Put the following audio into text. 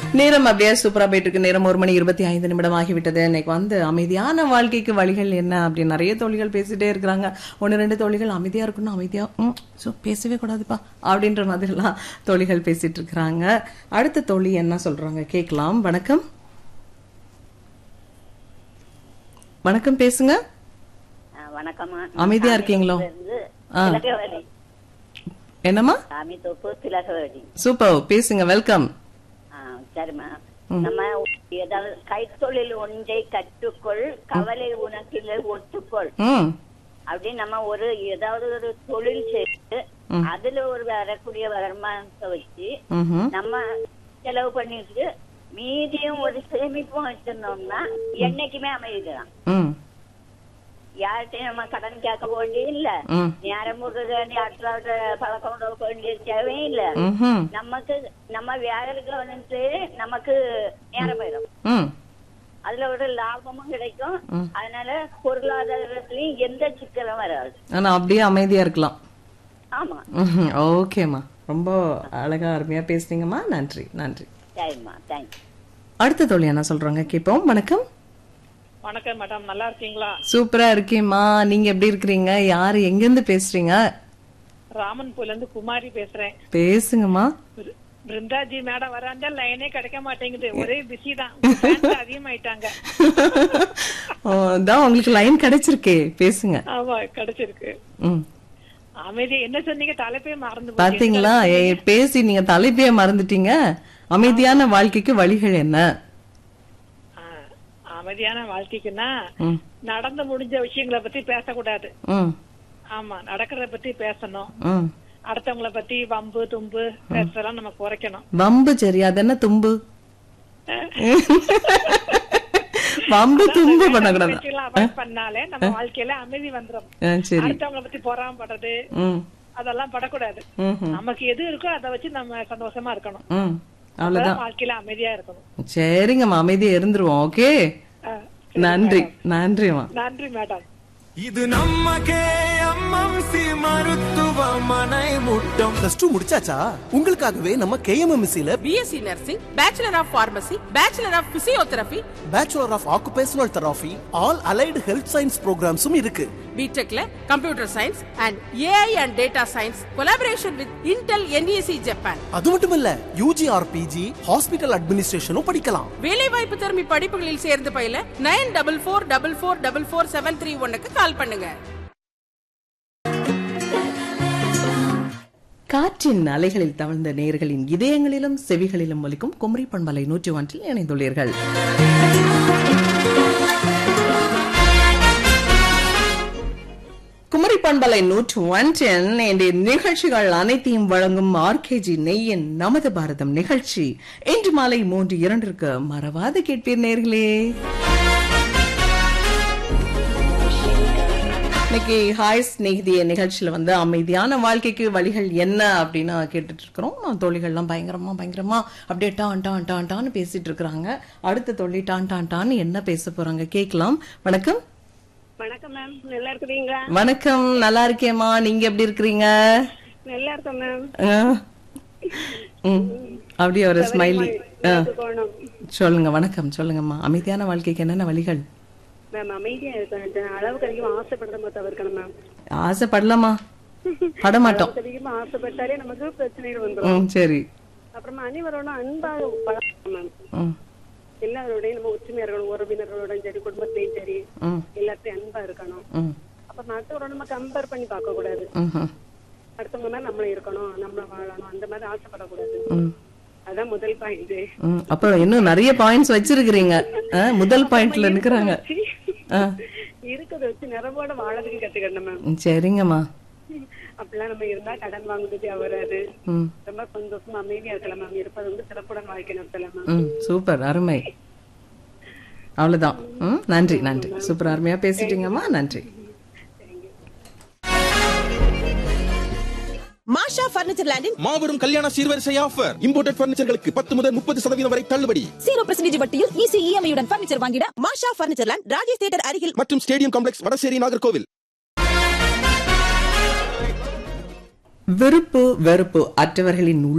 நேரம் அப்படியே சூப்பரா போயிட்டு இருக்கு நேரம் ஒரு மணி இருபத்தி ஐந்து நிமிடம் ஆகிவிட்டது இன்னைக்கு வந்து அமைதியான வாழ்க்கைக்கு வழிகள் என்ன அப்படி நிறைய தோழிகள் பேசிட்டே இருக்கிறாங்க ஒன்னு ரெண்டு தோழிகள் அமைதியா இருக்கணும் அமைதியா ம், சோ பேசவே கூடாதுப்பா அப்படின்ற மாதிரிலாம் தோழிகள் பேசிட்டு இருக்கிறாங்க அடுத்த தோழி என்ன சொல்றாங்க கேட்கலாம் வணக்கம் வணக்கம் பேசுங்க ஆ, வணக்கம்மா அமைதியா இருக்கீங்களோ? இருந்து ஆ. திலகவதி என்னம்மா சாமி தோப்பு திலகவதி சூப்பர் பேசுங்க வெல்கம் ஆ, சரிம்மா நம்ம ஏதாவது கைத்தொழில் ஒன்றை கற்றுக்கொள் கவலை உனக்கில் ஒத்துக்கொள் ம் அப்படின்னு நம்ம ஒரு ஏதாவது ஒரு தொழில் செய்து அதுல ஒரு வரக்கூடிய வருமானத்தை வச்சு ம்ஹும். நம்ம செலவு பண்ணிட்டு மீதியும் ஒரு சேமிப்பும் வச்சிருந்தோம்னா என்னைக்குமே அமைதிதான் ம் யார்கிட்டயும் நம்ம கடன் கேட்க வேண்டியது இல்ல ம் நேரம் முழுக்க அடுத்த பழக்கம் உள்ள வேண்டிய தேவையும் இல்ல ம்ஹும். நமக்கு நம்ம வேலைக்கு வந்துட்டு நமக்கு நேரம் போயிடும் ம் அதுல ஒரு லாபமும் கிடைக்கும் அதனால பொருளாதாரத்திலயும் எந்த சிக்கலும் வராது ஆனா அப்படியே அமைதியா இருக்கலாம் ஆமா ம்ஹும். ஓகேம்மா ரொம்ப அழகா அருமையா பேசுனீங்கம்மா நன்றி நன்றி சரிம்மா தேங்க்ஸ் அடுத்த தோழி என்ன சொல்றாங்க கேட்போம் வணக்கம் வணக்கம் மேடம் நல்லா இருக்கீங்களா சூப்பரா இருக்கேம்மா நீங்க எப்படி இருக்கிறீங்க யாரு எங்க இருந்து பேசுறீங்க ராமன்பூர்ல இருந்து குமாரி பேசுறேன் பேசுங்கம்மா பிரு- பிருந்தாஜி மேடம் வராண்டா லைனே கிடைக்க மாட்டேங்குது ஒரே பிஸி தான் fans அதிகமாயிட்டாங்க ஓ, தான் உங்களுக்கு லைன் கிடைச்சிருக்கே பேசுங்க ஆமா கிடைச்சிருக்கு ம் அமைதி என்ன சொன்னீங்க தலைப்பே மறந்து போச்சு. பாத்தீங்களா ஏய், பேசி நீங்க தலைப்பையே மறந்துட்டீங்க அமைதியான வாழ்க்கைக்கு வழிகள் என்ன ஆ, அமைதியான வாழ்க்கைக்குன்னா ம் நடந்து முடிஞ்ச விஷயங்களை பத்தி பேசக்கூடாது ம் ஆமா நடக்கிறத பத்தி பேசணும் ம் அடுத்தவங்கள பத்தி வம்பு தும்பு பேசலாம் நம்ம குறைக்கணும் வம்பு சரி அது என்ன தும்பு வம்பு தும்பு பண்ணக்கூடாது பேச்செல்லாம் avoid பண்ணாலே நம்ம வாழ்க்கையில அமைதி வந்துரும் ஆ, சரி அடுத்தவங்கள பத்தி பொறாமப்படுறது ம் அதெல்லாம் படக்கூடாது ம் ம், நமக்கு எது இருக்கோ அதை வச்சு நம்ம சந்தோஷமா இருக்கணும் ம் அவ்வளவுதான் அப்பதான் வாழ்க்கையில அமைதியா இருக்கணும் சரிங்கம்மா அமைதியா இருந்துருவோம் ஓகே ஆ, நன்றி நன்றிம்மா நன்றி மேடம் இது நம்ம கேஎம்எம்சி மருத்துவமனை முட்டம் பிளஸ் டூ முடிச்சாச்சா உங்களுக்காகவே நம்ம கேஎம்எம்சில BSc nursing bachelor of pharmacy bachelor of physiotherapy bachelor of occupational therapy all allied health science ப்ரோக்ராம்ஸும் இருக்கு பிடெக்ல computer science and AI and data science collaboration with Intel NEC Japan அது மட்டும் இல்ல யூஜிஆர்பிஜி ஹாஸ்பிட்டல் அட்மினிஸ்ட்ரேஷனும் படிக்கலாம் வேலைவாய்ப்பு திறமை படிப்புகளில் சேர்ந்து பயில nine double four double four double four seven three ஒன்னுக்கு கால் பண்ணுங்க காற்றின் அலைகளில் தவழ்ந்த நேர்களின் இதயங்களிலும் செவிகளிலும் ஒலிக்கும் குமரி பண்பலை நூற்றி ஒன்றில் இணைந்துள்ளீர்கள் குமரி பண்பலை நூற்று ஒன்றின் இன்றைய நிகழ்ச்சிகள் அனைத்தையும் வழங்கும் ஆர்கேஜி நெய்யின் நமது பாரதம் நிகழ்ச்சி இன்று மாலை மூன்று இரண்டிற்கு மறவாது கேட்பீர் நேர்களே இன்னைக்கு ஹாய் ஸ்நேகிதிய நிகழ்ச்சியில வந்து அமைதியான வாழ்க்கைக்கு வழிகள் என்ன அப்படின்னு கேட்டுட்டு இருக்கிறோம் தோழிகள்லாம் பயங்கரமா பயங்கரமா அப்படியே டான் டான் டான் டான்னு பேசிட்டு இருக்கிறாங்க அடுத்த தோழி டான் டான் டான் என்ன பேச போறாங்க கேட்கலாம் வணக்கம் வணக்கம் மேம் நல்லா இருக்கிறீங்களா வணக்கம் நல்லா இருக்கேம்மா நீங்க எப்படி இருக்கிறீங்க நல்லா இருக்கேன் மேம் ஆ. ம். அப்படியே ஒரு ஸ்மைலி சொல்லுங்க வணக்கம் சொல்லுங்கம்மா அமைதியான வாழ்க்கைக்கு என்னென்ன வழிகள் மேம் அமைதியா இருக்கணும் அளவுக்கு அதிகமா ஆசைப்படுறத தவிர்க்கணும் மேம் ஆசைப்படலாமா பட மாட்டோம் அதிகமா ஆசைப்பட்டாலே நமக்கு பிரச்சனைகள் வந்துடும் ம் சரி அப்புறமா அனைவரோட அன்பாக பழகணும் மேம் ம் எல்லாரோடையும் நம்ம ஒற்றுமையா இருக்கணும் உறவினர்களோடும் சரி குடும்பத்தையும் சரி ம் எல்லாத்தையும் அன்பா இருக்கணும் ம் அப்ப மற்றவரோட நம்ம கம்பேர் பண்ணி பார்க்க கூடாது ம்ஹும். அடுத்தவங்க மாதிரி நம்மளும் இருக்கணும் நம்மள வாழணும் அந்த மாதிரி ஆசைப்படக்கூடாது ம் அதான் முதல் பாயிண்ட் ம், அப்ப இன்னும் நிறைய பாயிண்ட்ஸ் வச்சிருக்கிறீங்க ஆ, முதல் பாயிண்ட்ல நிக்கிறாங்க ஆ, இருக்கிறத வச்சு நிறவோட வாழறதுக்கு கத்துக்கணும் மேம் ம், சரிங்கம்மா அப்படிலாம் நம்ம இருந்தா கடன் வாங்குறது வராது ம் ரொம்ப சந்தோஷமா அமைதியா இருக்கலாம் மேம் இருப்பது வந்து சிறப்புடன் வாழ்க்கை நடத்தலாம் மேம் ம் சூப்பர் அருமை அவ்வளவுதான் ம் நன்றி நன்றி சூப்பர் அருமையா பேசிட்டீங்கம்மா நன்றி மாஷா பர்னிச்சர் லேண்டின் மாபெரும் கல்யாண சீர்வரிசை ஆஃபர் இம்போர்ட்டட் பர்னிச்சர்களுக்கு பத்து முதல் முப்பது சதவீதம் வரை தள்ளுபடி ஜீரோ பர்சன்டேஜ் வட்டியில் ஈஸி இஎம்ஐயுடன் பர்னிச்சர் வாங்கிட Masha furniture land Rajesh theatre அருகில் மற்றும் ஸ்டேடியம் காம்ப்ளெக்ஸ் வடசேரி நாகர்கோவில் விருப்பு வெறுப்பு அற்றவர்களின்